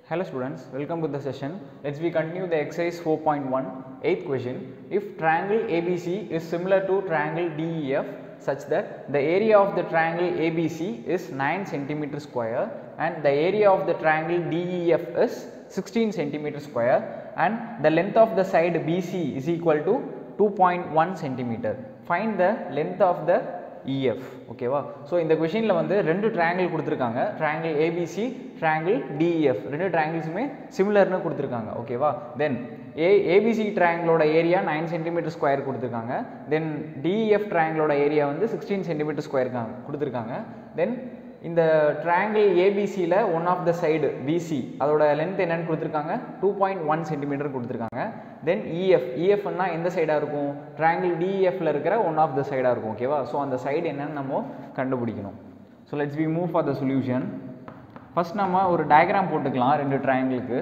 Hello students, welcome to the session. Let's we continue the exercise 4.1, 8th question. If triangle ABC is similar to triangle DEF such that the area of the triangle ABC is 9 centimeter square and the area of the triangle DEF is 16 centimeter square and the length of the side BC is equal to 2.1 centimeter. Find the length of the EF ஓகேவா so இந்த கொஷினில் வந்து ரெண்டு triangle கொடுத்துருக்காங்க triangle ABC triangle DEF ரெண்டு ட்ரையாங்கிள்ஸுமே சிமிலர்னு கொடுத்துருக்காங்க ஓகேவா தென் ஏ ஏபிசி ட்ரையாங்கிளோட ஏரியா நைன் சென்டிமீட்டர் ஸ்கொயர் கொடுத்துருக்காங்க தென் டிஇஎஃப் ட்ரையாங்கிளோட ஏரியா வந்து சிக்ஸ்டீன் சென்டிமீட்டர் ஸ்கொயர் கொடுத்துருக்காங்க தென் இந்த ட்ரையாங்கிள் ஏபிசியில் one of the side BC அதோட லென்த் என்னன்னு கொடுத்துருக்காங்க டூ பாயிண்ட் ஒன் சென்டிமீட்டர் கொடுத்துருக்காங்க தென் இஎஃப் இஎஃப்னா எந்த சைடாக இருக்கும் ட்ரையாங்கிள் டிஎஃப்ல இருக்கிற ஒன் ஆஃப் த சைடாக இருக்கும் ஓகேவா ஸோ அந்த சைடு என்னன்னு நம்ம கண்டுபிடிக்கணும் so let's we move for the solution first நம்ம ஒரு டயக்ராம் போட்டுக்கலாம் ரெண்டு ட்ரையாங்கிளுக்கு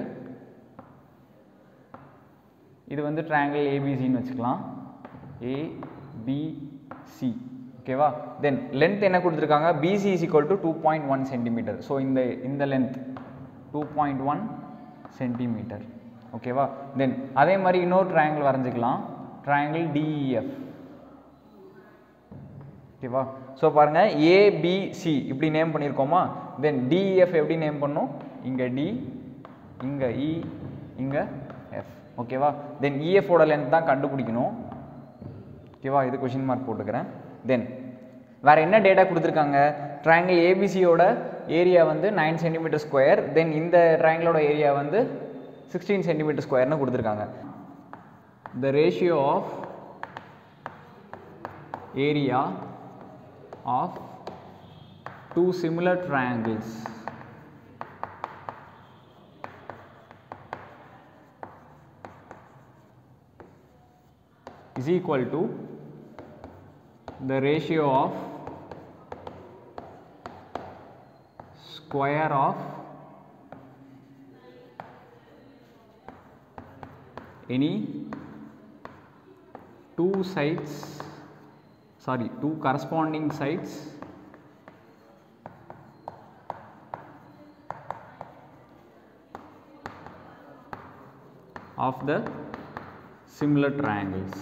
இது வந்து ட்ரையாங்கிள் ஏபிசின்னு வச்சுக்கலாம் ஏபிசி ஓகேவா தென் லென்த் என்ன கொடுத்துருக்காங்க BC is equal to two point one centimetre so இந்த இந்த length two point one centimetre ஓகேவா தென் அதே மாதிரி இன்னொரு ட்ரையாங்கிள் வரைஞ்சிக்கலாம் ட்ரையாங்கிள் டிஇஎஃப் ஓகேவா ஸோ பாருங்கள் ஏபிசி இப்படி நேம் பண்ணியிருக்கோமா தென் டிஇஎஃப் எப்படி நேம் பண்ணோம் இங்கே டி இங்கே இ இங்கே எஃப் ஓகேவா தென் இஎஃபோட லென்த் தான் கண்டுபிடிக்கணும் ஓகேவா இது கொஷின் மார்க் போட்டுக்கிறேன் தென் வேறு என்ன டேட்டா கொடுத்துருக்காங்க ட்ரையாங்கிள் ஏபிசியோட ஏரியா வந்து நைன் சென்டிமீட்டர் ஸ்கொயர் தென் இந்த ட்ரையாங்கிளோட ஏரியா வந்து சிக்ஸ்டீன் சென்டிமீட்டர் ஸ்கொயர்னு கொடுத்துருக்காங்க the ratio of area of two similar triangles is equal to the ratio of square of any two sides sorry two corresponding sides of the similar triangles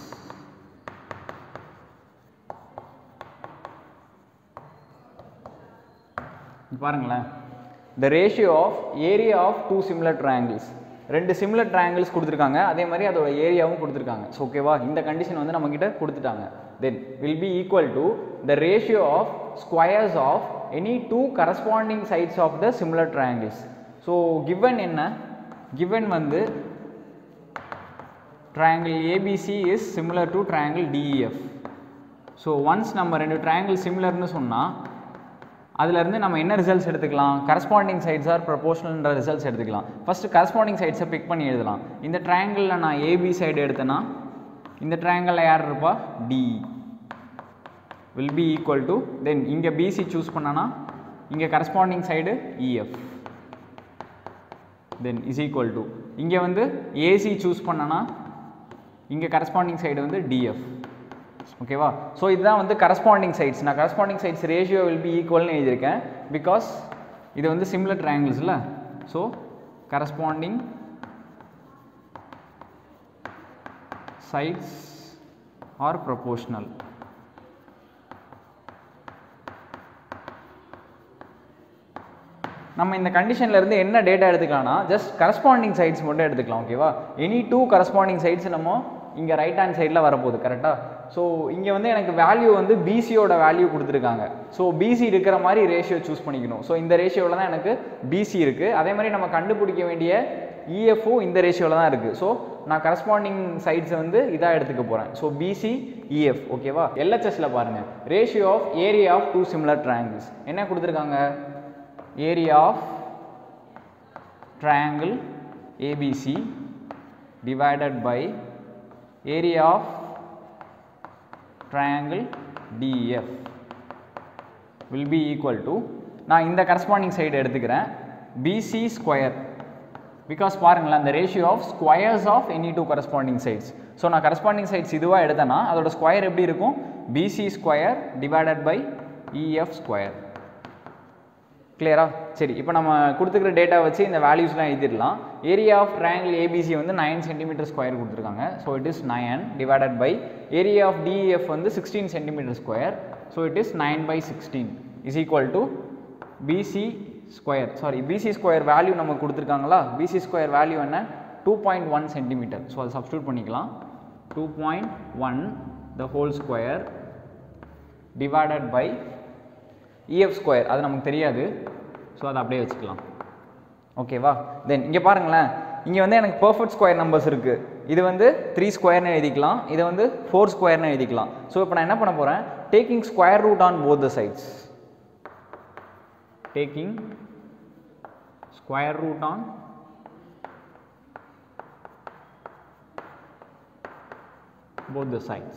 பாருங்களேன் the ratio of area of two similar triangles ரெண்டு similar triangles கொடுத்துருக்காங்க அதே மாதிரி அதோட ஏரியாவும் கொடுத்துருக்காங்க so ஓகேவா இந்த கண்டிஷன் வந்து நம்மக்கிட்ட கொடுத்துட்டாங்க then will be equal to the ratio of squares of any two corresponding sides of the similar triangles so given என்ன கிவன் வந்து triangle ABC is similar to triangle DEF so once நம்ம ரெண்டு triangle சிமிலர்னு சொன்னால் அதுலேருந்து நம்ம என்ன results எடுத்துக்கலாம் corresponding sides are ப்ரொபோஷனல்ன்ற ரிசல்ட்ஸ் எடுத்துக்கலாம் ஃபஸ்ட்டு கரஸ்பாண்டிங் சைட்ஸை பிக் பண்ணி எழுதலாம் இந்த ட்ரையாங்கிளில் நான் ஏபி சைடு எடுத்தேன்னா இந்த ட்ரையாங்கிளில் யார் இருப்பா D will be equal to then இங்கே பிசி சூஸ் பண்ணனா இங்கே corresponding side EF then is equal to இங்கே வந்து ஏசி சூஸ் பண்ணனா இங்கே கரஸ்பாண்டிங் சைடு வந்து டிஎஃப் ஓகேவா ஸோ இதுதான் வந்து கரஸ்பாண்டிங் சைட்ஸ் நான் corresponding sides ratio will be ஈக்குவல்னு எழுதியிருக்கேன் பிகாஸ் இது வந்து சிமிலர் ட்ரையாங்கிள்ஸில் so corresponding sides are proportional நம்ம இந்த கண்டிஷனில் இருந்து என்ன டேட்டா எடுத்துக்கலாம்னா ஜஸ்ட் கரஸ்பாண்டிங் சைட்ஸ் மட்டும் எடுத்துக்கலாம் ஓகேவா எனி டூ கரஸ்பாண்டிங் சைட்ஸ் நம்ம இங்கே ரைட் ஹேண்ட் சைடில் வரப்போகுது கரெக்டாக ஸோ இங்கே வந்து எனக்கு வேல்யூ வந்து பிசியோட வேல்யூ கொடுத்துருக்காங்க ஸோ பிசி இருக்கிற மாதிரி ரேஷியோ சூஸ் பண்ணிக்கணும் ஸோ இந்த ரேஷியோவில் தான் எனக்கு பிசி இருக்குது அதே மாதிரி நம்ம கண்டுபிடிக்க வேண்டிய இஎஃப்ஓ இந்த ரேஷியோவில் தான் இருக்குது ஸோ நான் கரஸ்பாண்டிங் சைட்ஸை வந்து இதாக எடுத்துக்க போகிறேன் ஸோ பிசி இஎஃப் ஓகேவா எல்ஹெச்எஸில் பாருங்கள் ratio of area of two similar triangles என்ன கொடுத்துருக்காங்க area of triangle ABC divided by area of triangle DEF will be equal to நான் இந்த கரஸ்பாண்டிங் சைடு எடுத்துக்கிறேன் BC ஸ்கொயர் பிகாஸ் பாருங்களேன் அந்த ratio of squares of any two corresponding sides so நான் corresponding sides இதுவாக எடுத்தேன்னா அதோட ஸ்கொயர் எப்படி இருக்கும் BC square divided by EF square கிளியரா சரி இப்போ நம்ம கொடுத்துக்கிற டேட்டா வச்சு இந்த வேல்யூஸ்லாம் எழுதிடலாம் ஏரியா ஆஃப் ட்ரையாங்கிள் ஏபிசி வந்து நைன் சென்டிமீட்டர் ஸ்கொயர் கொடுத்துருக்காங்க so it is nine divided by area of DF வந்து sixteen centimetre square so it is nine by sixteen is equal to BC square sorry BC square value நமக்கு கொடுத்துருக்காங்களா BC square value என்ன two point one centimetre so அதை substitute பண்ணிக்கலாம் two point one the whole square divided by EF square அது நமக்கு தெரியாது so அதை அப்படியே வச்சுக்கலாம் ஓகேவா தென் இங்கே பாருங்களேன் இங்கே வந்து எனக்கு பர்ஃபெக்ட் ஸ்கொயர் நம்பர்ஸ் இருக்குது இது வந்து த்ரீ ஸ்கொயர்னு எழுதிக்கலாம் இதை வந்து ஃபோர் ஸ்கொயர்னு எழுதிக்கலாம் ஸோ இப்போ நான் என்ன பண்ண போகிறேன் taking square root on both the sides taking square root on both the sides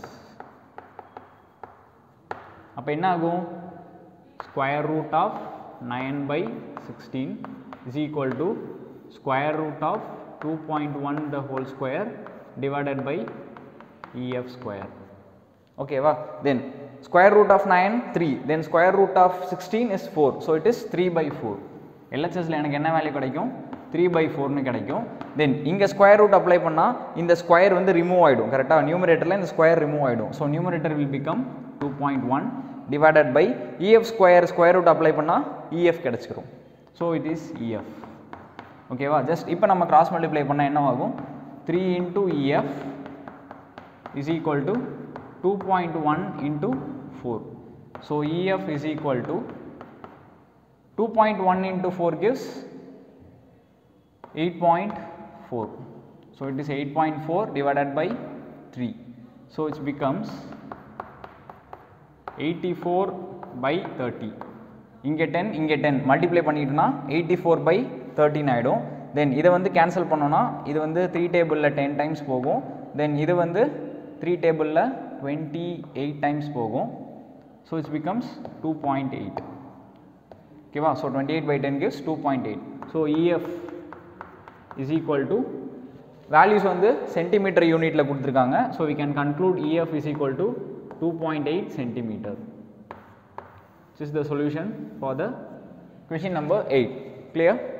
அப்போ என்ன ஆகும் square root of nine by sixteen is equal to square root of two point one the whole square divided by EF square ஓகேவா then square root of nine three then square root of sixteen is four so it is three by four எல்ஹெச்எஸில் எனக்கு என்ன value கிடைக்கும் three by ஃபோர்னு கிடைக்கும் தென் இங்கே square root apply பண்ணால் இந்த ஸ்கொயர் வந்து ரிமூவ் ஆகிடும் கரெக்டாக நியூமரேட்டரில் இந்த ஸ்கொயர் ரிமூவ் ஆகிடும் so numerator will become two point one divided by EF square square root apply பண்ணால் இஎஃப் கிடச்சிரும் ஸோ இட் இஸ் இஎஃப் ஓகேவா ஜஸ்ட் இப்போ நம்ம கிராஸ் மல்டிப்ளை பண்ணால் என்ன ஆகும் three into EF is equal to 2.1 into 4. So EF is equal to 2.1 into 4 gives 8.4. So it is 8.4 divided by 3. So it becomes 84 by 30. இங்கே ten இங்கே ten multiply பண்ணிட்டோம்னா eighty four by thirteen ஆகிடும் then இதை வந்து cancel பண்ணோன்னா இது வந்து three டேபிளில் டென் டைம்ஸ் போகும் தென் இது வந்து த்ரீ டேபிளில் டுவெண்ட்டி எயிட் டைம்ஸ் போகும் so it's becomes two point eight ஓகேவா so twenty eight by ten gives two point eight so EF is equal to values வந்து சென்டிமீட்டர் யூனிட்டில் கொடுத்துருக்காங்க so we can conclude EF is equal to two point eight centimetre This is the solution for the question number 8. Clear?